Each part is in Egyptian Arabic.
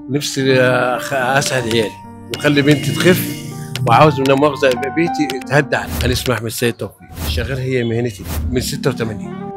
نفسي أخ- اسعد عيالي واخلي بنتي تخف وعاوز من مؤاخذه يبقى بيتي يتهدى على انا اسمي احمد سيد توفيق شغال هي مهنتي من 86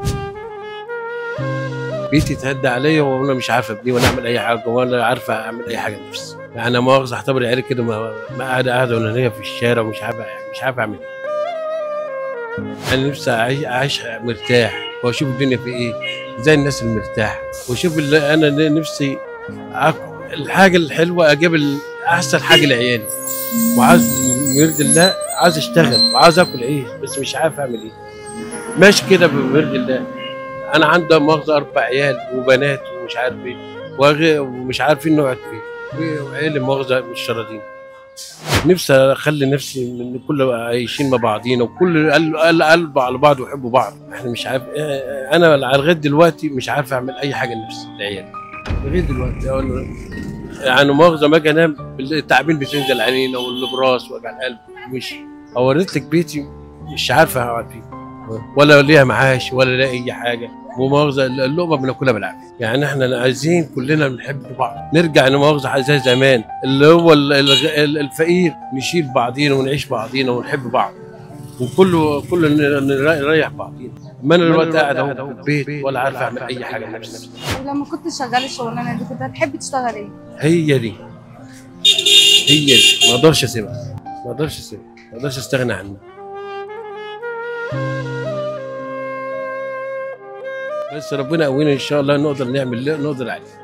بيتي يتهدى عليا وانا مش عارف ابني ولا اعمل اي حاجه ولا عارف اعمل اي حاجه لنفسي يعني انا مؤاخذه اعتبر عيالي كده ما ما قاعده قاعده ولا هي في الشارع ومش عارف مش عارف اعمل ايه انا نفسي اعيش اعيش مرتاح واشوف الدنيا في ايه زي الناس المرتاحه واشوف اللي انا نفسي أك- الحاجه الحلوه اجيب ال- احسن حاجه لعيالي وعاوز بيرضي الله عاوز اشتغل وعاوز اكل عيش بس مش عارف اعمل ايه ماشي كده بيرضي الله انا عندي مؤاخذه اربع عيال وبنات ومش عارف ايه وغ- ومش عارفين نقعد فين وعيالي مؤاخذه مش شراطين نفسي اخلي نفسي من كل عايشين مع بعضينا وكل قلب قلب- قلب على بعض ويحبوا بعض احنا مش عارف اه، انا لغايه دلوقتي مش عارف اعمل اي حاجه لنفسي لعيالي لغايه دلوقتي أقول- يعني مؤاخذه ما اجي انام التعابين بتنزل علينا والبراس وجع القلب مش اوريت لك بيتي مش عارفه اقعد فيه ولا ليها معاش ولا ليها اي حاجه ومؤاخذه اللقمه بناكلها بالعافيه يعني احنا عايزين كلنا بنحب بعض نرجع لمؤاخذه زي زمان اللي هو ال- ال- الفقير نشيل بعضينا ونعيش بعضينا ونحب بعض وكله كله نريح بعضينا ما انا دلوقتي قاعد اهو في البيت ولا عارف اعمل اي حاجه لنفسي ولما كنت شغال الشغلانه دي كنت هتحبي تشتغل ايه؟ هي دي هي دي ما اقدرش اسيبها ما اقدرش اسيبها ما اقدرش استغنى عنها بس ربنا يقوينا ان شاء الله نقدر نعمل اللي نقدر عليه